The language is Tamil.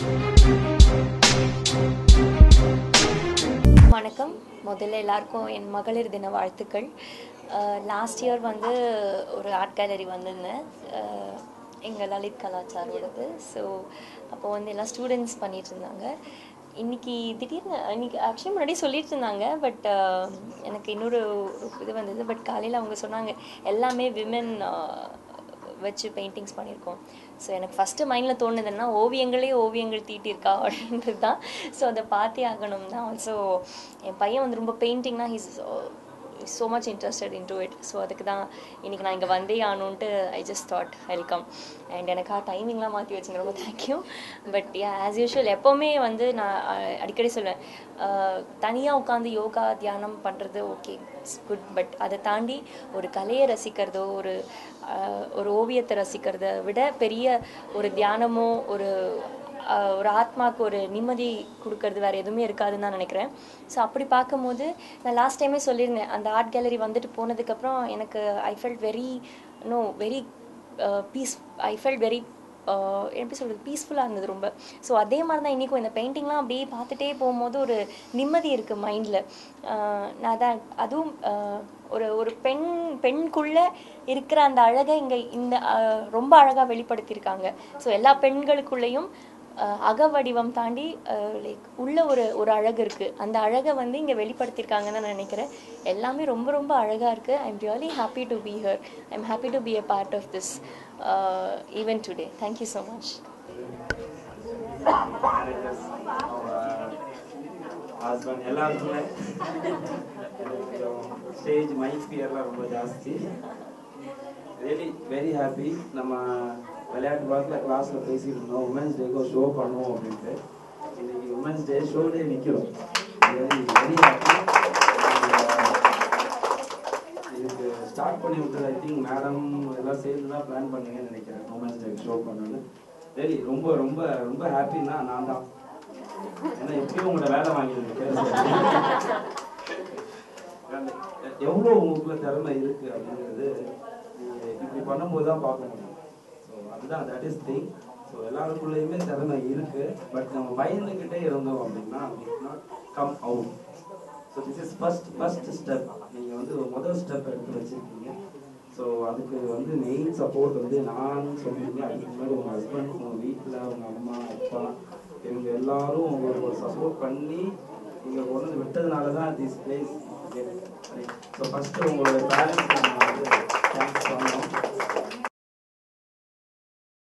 வணக்கம் முதல்ல எல்லாருக்கும் என் மகளிர் தின வாழ்த்துக்கள் லாஸ்ட் இயர் வந்து ஒரு ஆர்ட் கேலரி வந்திருந்தேன் அஹ், எங்கள் லலித் கலாச்சாரோடது ஸோ அப்போ வந்து எல்லாம் ஸ்டூடெண்ட்ஸ் பண்ணிட்டு இருந்தாங்க இன்னைக்கு திடீர்னு இன்னைக்கு ஆக்சுவலி முன்னாடி சொல்லிட்டு இருந்தாங்க பட் எனக்கு இன்னொரு ஒரு இது வந்தது பட் காலையில் அவங்க சொன்னாங்க எல்லாமே விமென் வச்சு பெயிண்டிங்ஸ் பண்ணியிருக்கோம் ஸோ எனக்கு ஃபஸ்ட்டு மைண்டில் தோணுதுன்னா ஓவியங்களே ஓவியங்கள் தீட்டியிருக்கா அப்படின்றது தான் ஸோ அதை பார்த்தே ஆகணும் தான் ஆல்சோ என் பையன் வந்து ரொம்ப பெயிண்டிங்னா he's so much interested in to it so அதுக்கு தான் இன்றைக்கி நான் இங்கே வந்தே ஆகணுன்ட்டு I just thought welcome and எனக்கா டைமிங்லாம் மாற்றி வச்சுங்க ரொம்ப thank you but ya as usual எப்போவுமே வந்து நான் அஹ், அடிக்கடி சொல்லுவேன் தனியாக உட்காந்து யோகா தியானம் பண்ணுறது ஓகே இட்ஸ் குட் பட் அதை தாண்டி ஒரு கலையை ரசிக்கிறதோ ஒரு அஹ், ஒரு ஓவியத்தை ரசிக்கிறத விட பெரிய ஒரு தியானமோ ஒரு அஹ், ஒரு ஆத்மாக்கு ஒரு நிம்மதி கொடுக்கறது வேறு எதுவுமே இருக்காதுன்னு தான் நினைக்கிறேன் ஸோ அப்படி பார்க்கும்போது நான் லாஸ்ட் டைமே சொல்லியிருந்தேன் அந்த ஆர்ட் கேலரி வந்துட்டு போனதுக்கப்புறம் எனக்கு I felt very no very peace I felt very எப்படி சொல்கிறது பீஸ்ஃபுல்லாக இருந்தது ரொம்ப ஸோ அதே மாதிரி தான் இன்றைக்கும் இந்த பெயிண்டிங்லாம் அப்படியே பார்த்துட்டே போகும்போது ஒரு நிம்மதி இருக்குது மைண்டில் நான் அதான் அதுவும் ஆஹ், ஒரு ஒரு பெண் பெண்குள்ளே இருக்கிற அந்த அழகை இங்கே இந்த ஆஹ், ரொம்ப அழகாக வெளிப்படுத்தியிருக்காங்க ஸோ எல்லா பெண்களுக்குள்ளேயும் ஆஹ், அக வடிவம் தாண்டி லைக் உள்ள ஒரு ஒரு அழகு இருக்குது அந்த அழகை வந்து இங்கே வெளிப்படுத்தியிருக்காங்கன்னு நான் நினைக்கிறேன் எல்லாமே ரொம்ப ரொம்ப அழகாக இருக்குது I am really happy to be here I am happy to be a part of this event today thank you so much managers husband எல்லாருக்குமே கொஞ்சம் ஸ்டேஜ் மைக் ஃபியர்லாம் ரொம்ப ஜாஸ்தி ரியலி வெரி ஹாப்பி நம்ம விளையாட்டு பார்க்கல கிளாஸில் பேசிட்டு இருந்தோம் உமன்ஸ் டேக்கு ஷோ பண்ணுவோம் அப்படின்ட்டு இன்னைக்கு உமன்ஸ் டே ஷோலே நிற்கிறோம் வெரி வெரி ஹாப்பி இதுக்கு ஸ்டார்ட் பண்ணி விட்டது ஐ திங்க் மேடம் எல்லாம் சேர்ந்து தான் பிளான் பண்ணீங்கன்னு நினைக்கிறேன் உமன்ஸ் டே ஷோ பண்ணணும்னு வெரி ரொம்ப ரொம்ப ரொம்ப ஹாப்பின்னா நான் தான் ஏன்னா எப்படியும் உங்களோட வேலை வாங்கியிருக்கேன் எவ்வளோ உங்களுக்குள்ள திறமை இருக்கு அப்படிங்கிறது நீங்க இப்படி பண்ணும்போது தான் பார்க்க முடியும் ஸோ அதுதான் தட் இஸ் திங் ஸோ எல்லாருக்குள்ளேயுமே திறமை இருக்கு பட் நம்ம பயந்துக்கிட்டே இருந்தோம் அப்படின்னா not come out so this is first first step நீங்கள் வந்து ஒரு முதல் ஸ்டெப் எடுத்து வச்சிருக்கீங்க ஸோ அதுக்கு வந்து மெயின் சப்போர்ட் வந்து நான் சொல்றீங்க அதுக்கு முன்னாடி உங்கள் ஹஸ்பண்ட் உங்கள் வீட்டில் உங்கள் அம்மா அப்பா இவங்க எல்லாரும் உங்களுக்கு ஒரு சப்போர்ட் பண்ணி நீங்கள் கொண்டு வந்து விட்டதுனால தான் திஸ் பிளேஸ் ஸோ ஃபஸ்ட்டு உங்களோட பேரண்ட்ஸ் நம்ம வந்து தேங்க்ஸ் பண்ணோம்